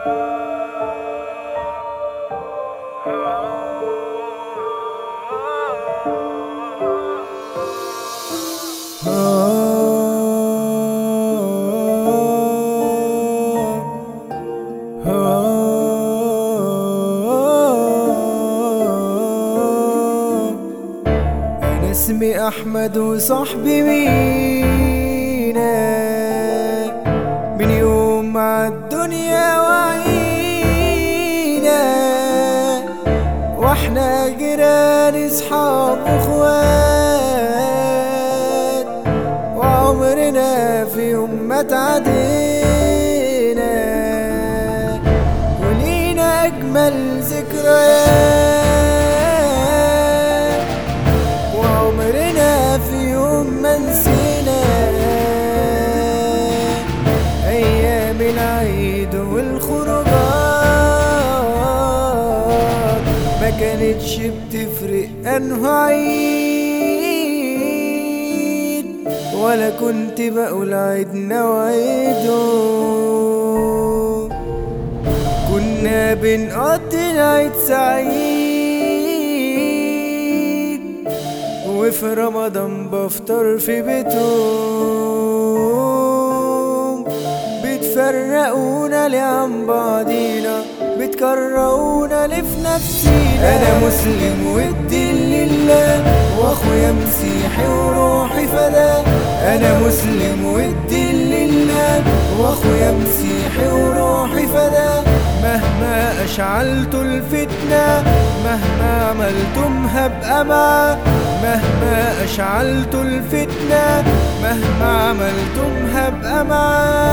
أنا اسمي أحمد وصاحبي مينا من يوم مع الدنيا وعينا واحنا جيران اصحاب واخوات وعمرنا في يوم ما تعدينا ولينا اجمل ذكريات وعمرنا في يوم ما نسينا ايام العيد والخروجات ما كانتش بتفرق انه عيد ولا كنت بقول عيدنا وعيده كنا بنقضي العيد سعيد وفي رمضان بفطر في بيتهم بتفرقونا ليه عن بعضينا بتكرهونا ليه في نفسينا انا مسلم والدين لله واخويا مسيحي وروحي فداه انا مسلم والدين لله واخويا مسيحي وروحي فداه مهما اشعلت الفتنة مهما عملتم هبقى معاه مهما اشعلت الفتنة مهما عملتم هبقى معاه